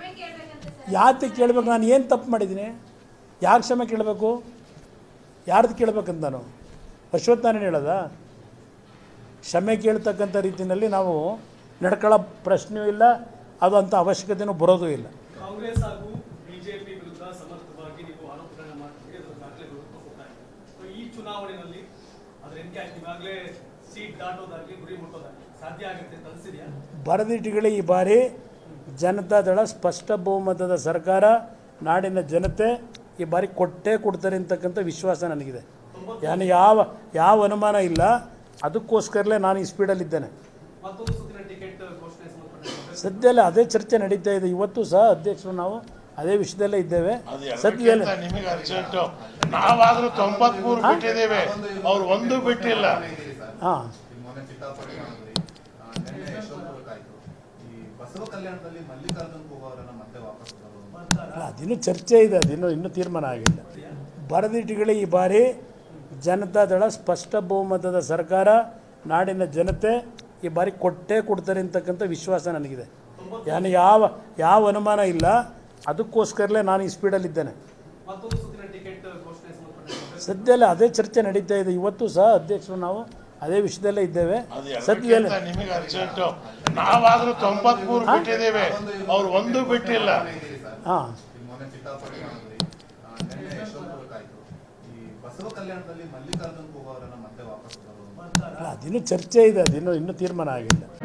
ಕ್ಷಮೆ ಕೇಳ್ಬೇಕಂತೆ ಸರ್ ಯಾತಿ ಕೇಳಬೇಕು ನಾನು ಏನು ತಪ್ಪು ಮಾಡಿದ್ದೀನಿ ಯಾರು ಕ್ಷಮೆ ಕೇಳಬೇಕು ಯಾರ್ದು ಕೇಳಬೇಕಂತ ನಾನು ಅಶ್ವತ್ಥನಾರಾಯಣ ಹೇಳೋದ ಕ್ಷಮೆ ಕೇಳ್ತಕ್ಕಂಥ ರೀತಿಯಲ್ಲಿ ನಾವು ನಡ್ಕೊಳ್ಳೋ ಪ್ರಶ್ನೆಯೂ ಇಲ್ಲ ಅದು ಅಂಥ ಅವಶ್ಯಕತೆಯೂ ಬರೋದೂ ಇಲ್ಲ ಕಾಂಗ್ರೆಸ್ ಹಾಗೂ ಬಿಜೆಪಿ ವಿರುದ್ಧ ಸಮರ್ಥವಾಗಿ ನೀವು ಆರೋಪಗಳನ್ನ ಮಾಡ್ತೀರಿ ಅದರ ದಾಖಲೆಗಳು ಕೊಡ್ತಾ ಇದೆ So, ಈ ಚುನಾವಣೆಯಲ್ಲಿ ಅದ್ರ ಎನ್ಕ್ಯಾಶ್ ಈಗಾಗಲೇ ಸೀಟ್ ದಾಟೋದಾಗ್ಲಿ ಗುರಿ ಮುಟ್ಟೋದಾಗ್ಲಿ ಸಾಧ್ಯ ಆಗುತ್ತೆ ಅಂತ ಅನ್ಸಿದ್ಯಾ ಬರದಿಟ್ಟುಗಳೇ ಈ ಬಾರಿ ಜನತಾದಳ ಸ್ಪಷ್ಟ ಬಹುಮತದ ಸರ್ಕಾರ ನಾಡಿನ ಜನತೆ ಈ ಬಾರಿ ಕೊಟ್ಟೇ ಕೊಡ್ತಾರೆ ಅಂತಕ್ಕಂಥ ವಿಶ್ವಾಸ ನನಗಿದೆ ನಾನು ಯಾವ ಯಾವ ಅನುಮಾನ ಇಲ್ಲ ಅದಕ್ಕೋಸ್ಕರಲೇ ನಾನು ಈ ಸ್ಪೀಡಲ್ಲಿದ್ದೇನೆ ಮತ್ತೊಂದು ಸುತ್ತಿನ ಟಿಕೆಟ್ ಘೋಷಣೆ ಸಂಬಂಧಪಟ್ಟ ಸದ್ಯದಲ್ಲೇ ಅದೇ ಚರ್ಚೆ ನಡೀತಾ ಇದೆ ಇವತ್ತು ಸಹ ಅಧ್ಯಕ್ಷರು ನಾವು ಅದೇ ವಿಷಯದಲ್ಲೇ ಇದ್ದೇವೆ ಸದ್ಯದಲ್ಲೇ ಅದಕ್ಕಿಂತ ನಿಮಗೆ ಅರ್ಜೆಂಟು ನಾವಾದ್ರೂ ತೊಂಬತ್ಮೂರು ಬಿಟ್ಟಿದ್ದೇವೆ ಅವ್ರು ಒಂದು ಬಿಟ್ಟಿಲ್ಲ ಹಾಂ ಈ ಮೊನ್ನೆ ಚಿತ್ತಾಪುರ ಮಾಡಿದ್ರಿ ಆ, ನಿನ್ನೆ ಯಶವಂತಪುರಕ್ಕಾಯ್ತು ಈ ಬಸವ ಕಲ್ಯಾಣದಲ್ಲಿ ಮಲ್ಲಿಕಾರ್ಜುನ್ ಖೋಬಾ ಅವರನ್ನ ಮತ್ತೆ ವಾಪಸ್ ತರೋದು ಅಲ್ಲ ಅದಿನ್ನೂ ಚರ್ಚೆ ಇದೆ ಅದಿನ್ನೂ ಇನ್ನೂ ತೀರ್ಮಾನ ಆಗಿಲ್ಲ ಬರದಿಟ್ಟುಗಳೇ ಈ ಬಾರಿ ಜನತಾದಳ ಸ್ಪಷ್ಟ ಬಹುಮತದ ಸರ್ಕಾರ ನಾಡಿನ ಜನತೆ ಈ ಬಾರಿ ಕೊಟ್ಟೇ ಕೊಡ್ತಾರೆ ಅಂತಕ್ಕಂಥ ವಿಶ್ವಾಸ ನನಗಿದೆ ನಾನು ಯಾವ ಯಾವ ಅನುಮಾನ ಇಲ್ಲ ಅದಕ್ಕೋಸ್ಕರಲೇ ನಾನು ಈ ಸ್ಪೀಡಲ್ಲಿದ್ದೇನೆ ಮತ್ತೊಂದು ಸುತ್ತಿನ ಟಿಕೆಟ್ ಘೋಷಣೆ ಸಂಬಂಧಪಟ್ಟ ಸದ್ಯದಲ್ಲೇ ಅದೇ ಚರ್ಚೆ ನಡೀತಾ ಇದೆ ಇವತ್ತು ಸಹ ಅಧ್ಯಕ್ಷರು ನಾವು ಅದೇ ವಿಷಯದಲ್ಲೇ ಇದ್ದೇವೆ ಸದ್ಯದಲ್ಲೇ ಅದಕ್ಕಿಂತ ನಿಮಗೆ ಅರ್ಜೆಂಟು ನಾವಾದ್ರೂ ತೊಂಬತ್ಮೂರು ಬಿಟ್ಟಿದ್ದೇವೆ ಅವ್ರು ಒಂದು ಬಿಟ್ಟಿಲ್ಲ ಹಾಂ ಈ ಮೊನ್ನೆ ಚಿತ್ತಾಪುರ ಮಾಡಿದ್ರಿ ಆ, ನಿನ್ನೆ ಯಶವಂತಪುರಕ್ಕಾಯ್ತು ಈ ಬಸವ ಕಲ್ಯಾಣದಲ್ಲಿ ಮಲ್ಲಿಕಾರ್ಜುನ್ ಖೋಬಾ ಅವರನ್ನ ಮತ್ತೆ ವಾಪಸ್ ತರೋದು ಅಲ್ಲ ಅದಿನ್ನೂ ಚರ್ಚೆ ಇದೆ ಅದಿನ್ನೂ ಇನ್ನೂ ತೀರ್ಮಾನ ಆಗಿಲ್ಲ